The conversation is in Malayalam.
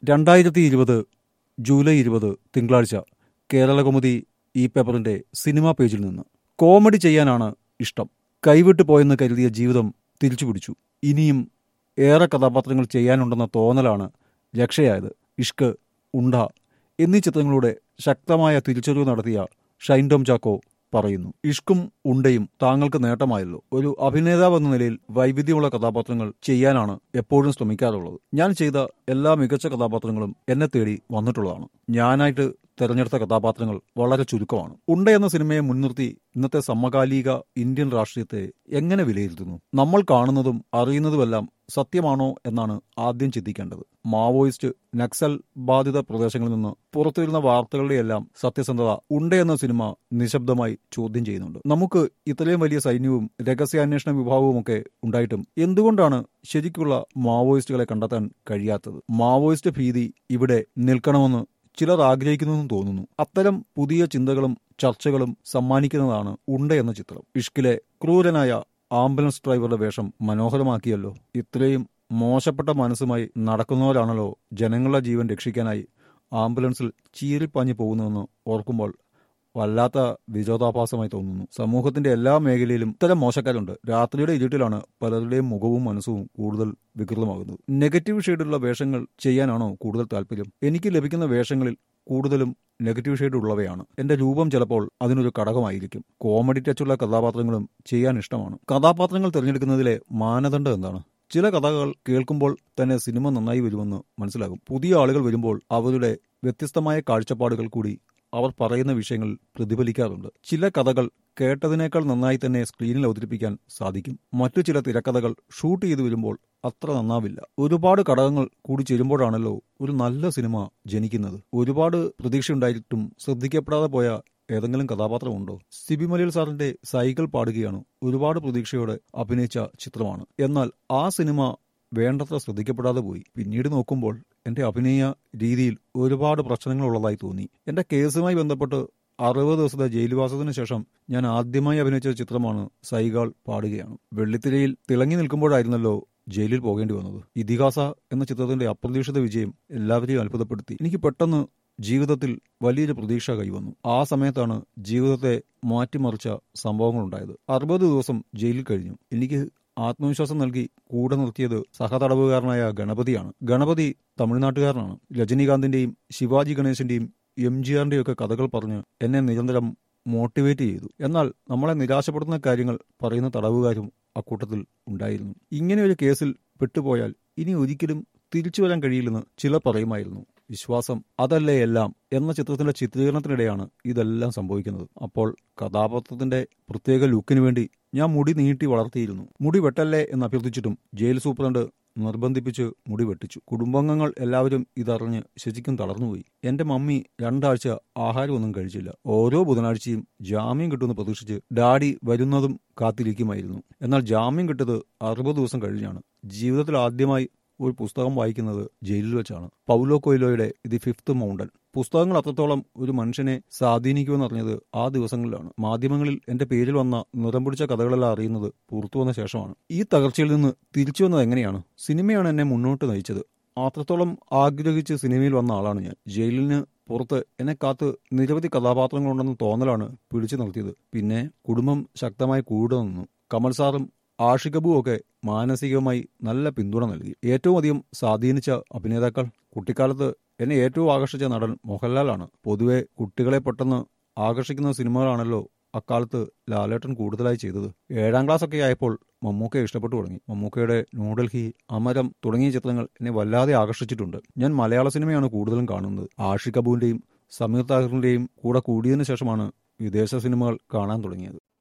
രണ്ടായിരത്തി ഇരുപത് ജൂലൈ ഇരുപത് തിങ്കളാഴ്ച കേരളകൗമുദി ഈ പേപ്പറിന്റെ സിനിമാ പേജിൽ നിന്ന് കോമഡി ചെയ്യാനാണ് ഇഷ്ടം കൈവിട്ടു പോയെന്ന് കരുതിയ ജീവിതം തിരിച്ചുപിടിച്ചു ഇനിയും ഏറെ കഥാപാത്രങ്ങൾ ചെയ്യാനുണ്ടെന്ന തോന്നലാണ് രക്ഷയായത് ഇഷ്ക് ഉണ്ട എന്നീ ചിത്രങ്ങളുടെ ശക്തമായ തിരിച്ചറിവ് നടത്തിയ ഷൈൻ ടോം ചാക്കോ പറയുന്നു ഇഷ്കും ഉണ്ടയും താങ്കൾക്ക് നേട്ടമായല്ലോ ഒരു അഭിനേതാവ് എന്ന നിലയിൽ വൈവിധ്യമുള്ള കഥാപാത്രങ്ങൾ ചെയ്യാനാണ് എപ്പോഴും ശ്രമിക്കാറുള്ളത് ഞാൻ ചെയ്ത എല്ലാ മികച്ച കഥാപാത്രങ്ങളും എന്നെ തേടി വന്നിട്ടുള്ളതാണ് ഞാനായിട്ട് തെരഞ്ഞെടുത്ത കഥാപാത്രങ്ങൾ വളരെ ചുരുക്കമാണ് ഉണ്ട എന്ന സിനിമയെ മുൻനിർത്തി ഇന്നത്തെ സമകാലിക ഇന്ത്യൻ രാഷ്ട്രീയത്തെ എങ്ങനെ വിലയിരുത്തുന്നു നമ്മൾ കാണുന്നതും അറിയുന്നതുമെല്ലാം സത്യമാണോ എന്നാണ് ആദ്യം ചിന്തിക്കേണ്ടത് മാവോയിസ്റ്റ് നക്സൽ ബാധിത പ്രദേശങ്ങളിൽ നിന്ന് പുറത്തുവരുന്ന വാർത്തകളുടെയെല്ലാം സത്യസന്ധത ഉണ്ട എന്ന സിനിമ നിശബ്ദമായി ചോദ്യം ചെയ്യുന്നുണ്ട് നമുക്ക് ഇത്രയും വലിയ സൈന്യവും രഹസ്യാന്വേഷണ വിഭാഗവും ഒക്കെ ഉണ്ടായിട്ടും എന്തുകൊണ്ടാണ് ശരിക്കുള്ള മാവോയിസ്റ്റുകളെ കണ്ടെത്താൻ കഴിയാത്തത് മാവോയിസ്റ്റ് ഭീതി ഇവിടെ നിൽക്കണമെന്ന് ചിലർ ആഗ്രഹിക്കുന്നെന്നും തോന്നുന്നു അത്തരം പുതിയ ചിന്തകളും ചർച്ചകളും സമ്മാനിക്കുന്നതാണ് ഉണ്ട എന്ന ചിത്രം ഇഷ്കിലെ ക്രൂരനായ ആംബുലൻസ് ഡ്രൈവറുടെ വേഷം മനോഹരമാക്കിയല്ലോ ഇത്രയും മോശപ്പെട്ട മനസ്സുമായി നടക്കുന്നവരാണല്ലോ ജനങ്ങളുടെ ജീവൻ രക്ഷിക്കാനായി ആംബുലൻസിൽ ചീറിപ്പാഞ്ഞു പോകുന്നതെന്ന് ഓർക്കുമ്പോൾ വല്ലാത്ത വിരോധാഭാസമായി തോന്നുന്നു സമൂഹത്തിന്റെ എല്ലാ മേഖലയിലും ഇത്തരം മോശക്കാരുണ്ട് രാത്രിയുടെ ഇരുട്ടിലാണ് പലരുടെയും മുഖവും മനസ്സും കൂടുതൽ വികൃതമാകുന്നത് നെഗറ്റീവ് ഷെയ്ഡുള്ള വേഷങ്ങൾ ചെയ്യാനാണോ കൂടുതൽ താല്പര്യം എനിക്ക് ലഭിക്കുന്ന വേഷങ്ങളിൽ കൂടുതലും നെഗറ്റീവ് ഷെയ്ഡ് ഉള്ളവയാണ് എന്റെ രൂപം ചിലപ്പോൾ അതിനൊരു ഘടകമായിരിക്കും കോമഡി ടച്ചുള്ള കഥാപാത്രങ്ങളും ചെയ്യാൻ ഇഷ്ടമാണ് കഥാപാത്രങ്ങൾ തിരഞ്ഞെടുക്കുന്നതിലെ മാനദണ്ഡം എന്താണ് ചില കഥകൾ കേൾക്കുമ്പോൾ തന്നെ സിനിമ നന്നായി വരുമെന്ന് മനസ്സിലാകും പുതിയ ആളുകൾ വരുമ്പോൾ അവരുടെ വ്യത്യസ്തമായ കാഴ്ചപ്പാടുകൾ കൂടി അവർ പറയുന്ന വിഷയങ്ങൾ പ്രതിഫലിക്കാറുണ്ട് ചില കഥകൾ കേട്ടതിനേക്കാൾ നന്നായി തന്നെ സ്ക്രീനിൽ അവതരിപ്പിക്കാൻ സാധിക്കും മറ്റു ചില തിരക്കഥകൾ ഷൂട്ട് ചെയ്തു വരുമ്പോൾ അത്ര നന്നാവില്ല ഒരുപാട് ഘടകങ്ങൾ കൂടി ചേരുമ്പോഴാണല്ലോ ഒരു നല്ല സിനിമ ജനിക്കുന്നത് ഒരുപാട് പ്രതീക്ഷയുണ്ടായിട്ടും ശ്രദ്ധിക്കപ്പെടാതെ പോയ ഏതെങ്കിലും കഥാപാത്രമുണ്ടോ സിബി മലയിൽ സാറിന്റെ സൈക്കിൾ പാടുകയാണ് ഒരുപാട് പ്രതീക്ഷയോടെ അഭിനയിച്ച ചിത്രമാണ് എന്നാൽ ആ സിനിമ വേണ്ടത്ര ശ്രദ്ധിക്കപ്പെടാതെ പോയി പിന്നീട് നോക്കുമ്പോൾ എന്റെ അഭിനയ രീതിയിൽ ഒരുപാട് പ്രശ്നങ്ങളുള്ളതായി തോന്നി എന്റെ കേസുമായി ബന്ധപ്പെട്ട് അറുപത് ദിവസത്തെ ജയിൽവാസത്തിന് ശേഷം ഞാൻ ആദ്യമായി അഭിനയിച്ച ചിത്രമാണ് സൈഗാൾ പാടുകയാണ് വെള്ളിത്തിരയിൽ തിളങ്ങി നിൽക്കുമ്പോഴായിരുന്നല്ലോ ജയിലിൽ പോകേണ്ടി വന്നത് ഇതിഹാസ എന്ന ചിത്രത്തിന്റെ അപ്രതീക്ഷിത വിജയം എല്ലാവരെയും അത്ഭുതപ്പെടുത്തി എനിക്ക് പെട്ടെന്ന് ജീവിതത്തിൽ വലിയൊരു പ്രതീക്ഷ കൈവന്നു ആ സമയത്താണ് ജീവിതത്തെ മാറ്റിമറിച്ച സംഭവങ്ങളുണ്ടായത് അറുപത് ദിവസം ജയിലിൽ കഴിഞ്ഞു എനിക്ക് ആത്മവിശ്വാസം നൽകി കൂടെ നിർത്തിയത് സഹതടവുകാരനായ ഗണപതിയാണ് ഗണപതി തമിഴ്നാട്ടുകാരനാണ് രജനീകാന്തിന്റെയും ശിവാജി ഗണേശന്റെയും എം ജി ആറിന്റെയും ഒക്കെ കഥകൾ പറഞ്ഞ് എന്നെ നിരന്തരം മോട്ടിവേറ്റ് ചെയ്തു എന്നാൽ നമ്മളെ നിരാശപ്പെടുത്തുന്ന കാര്യങ്ങൾ പറയുന്ന തടവുകാരും അക്കൂട്ടത്തിൽ ഉണ്ടായിരുന്നു ഇങ്ങനെ ഒരു കേസിൽ പെട്ടുപോയാൽ ഇനി ഒരിക്കലും തിരിച്ചു വരാൻ കഴിയില്ലെന്ന് ചിലർ പറയുമായിരുന്നു വിശ്വാസം അതല്ലേ എല്ലാം എന്ന ചിത്രത്തിന്റെ ചിത്രീകരണത്തിനിടെയാണ് ഇതെല്ലാം സംഭവിക്കുന്നത് അപ്പോൾ കഥാപാത്രത്തിന്റെ പ്രത്യേക ലുക്കിന് വേണ്ടി ഞാൻ മുടി നീട്ടി വളർത്തിയിരുന്നു മുടി വെട്ടല്ലേ എന്ന് അഭ്യർത്ഥിച്ചിട്ടും ജയിൽ സൂപ്രണ്ട് നിർബന്ധിപ്പിച്ച് മുടി വെട്ടിച്ചു കുടുംബാംഗങ്ങൾ എല്ലാവരും ഇതറിഞ്ഞ് ശരിക്കും തളർന്നുപോയി എന്റെ മമ്മി രണ്ടാഴ്ച ആഹാരമൊന്നും കഴിച്ചില്ല ഓരോ ബുധനാഴ്ചയും ജാമ്യം കിട്ടുമെന്ന് പ്രതീക്ഷിച്ച് ഡാഡി വരുന്നതും കാത്തിരിക്കുമായിരുന്നു എന്നാൽ ജാമ്യം കിട്ടത് അറുപത് ദിവസം കഴിഞ്ഞാണ് ജീവിതത്തിൽ ആദ്യമായി ഒരു പുസ്തകം വായിക്കുന്നത് ജയിലിൽ വെച്ചാണ് പൗലോ കൊയിലോയുടെ ദി ഫിഫ്ത്ത് മൗണ്ടൻ പുസ്തകങ്ങൾ അത്രത്തോളം ഒരു മനുഷ്യനെ സ്വാധീനിക്കുമെന്നറിഞ്ഞത് ആ ദിവസങ്ങളിലാണ് മാധ്യമങ്ങളിൽ എന്റെ പേരിൽ വന്ന നിറം പിടിച്ച കഥകളെല്ലാം അറിയുന്നത് പുറത്തു വന്ന ശേഷമാണ് ഈ തകർച്ചയിൽ നിന്ന് തിരിച്ചു വന്നത് എങ്ങനെയാണ് സിനിമയാണ് എന്നെ മുന്നോട്ട് നയിച്ചത് അത്രത്തോളം ആഗ്രഹിച്ച് സിനിമയിൽ വന്ന ആളാണ് ഞാൻ ജയിലിന് പുറത്ത് എന്നെ കാത്ത് നിരവധി കഥാപാത്രങ്ങളുണ്ടെന്ന് തോന്നലാണ് പിടിച്ചു നിർത്തിയത് പിന്നെ കുടുംബം ശക്തമായി കൂടെ നിന്നു കമൽ സാറും ആഷികബു ഒക്കെ മാനസികമായി നല്ല പിന്തുണ നൽകി ഏറ്റവും അധികം സ്വാധീനിച്ച അഭിനേതാക്കൾ കുട്ടിക്കാലത്ത് എന്നെ ഏറ്റവും ആകർഷിച്ച നടൻ മോഹൻലാലാണ് പൊതുവെ കുട്ടികളെ പെട്ടെന്ന് ആകർഷിക്കുന്ന സിനിമകളാണല്ലോ അക്കാലത്ത് ലാലേട്ടൻ കൂടുതലായി ചെയ്തത് ഏഴാം ക്ലാസ് ഒക്കെ ആയപ്പോൾ മമ്മൂക്കയെ ഇഷ്ടപ്പെട്ടു തുടങ്ങി മമ്മൂക്കയുടെ ന്യൂഡൽഹി അമരം തുടങ്ങിയ ചിത്രങ്ങൾ എന്നെ വല്ലാതെ ആകർഷിച്ചിട്ടുണ്ട് ഞാൻ മലയാള സിനിമയാണ് കൂടുതലും കാണുന്നത് ആഷിക് കപൂറിന്റെയും സമീർ താഹിറിന്റെയും കൂടെ കൂടിയതിനു ശേഷമാണ് വിദേശ സിനിമകൾ കാണാൻ തുടങ്ങിയത്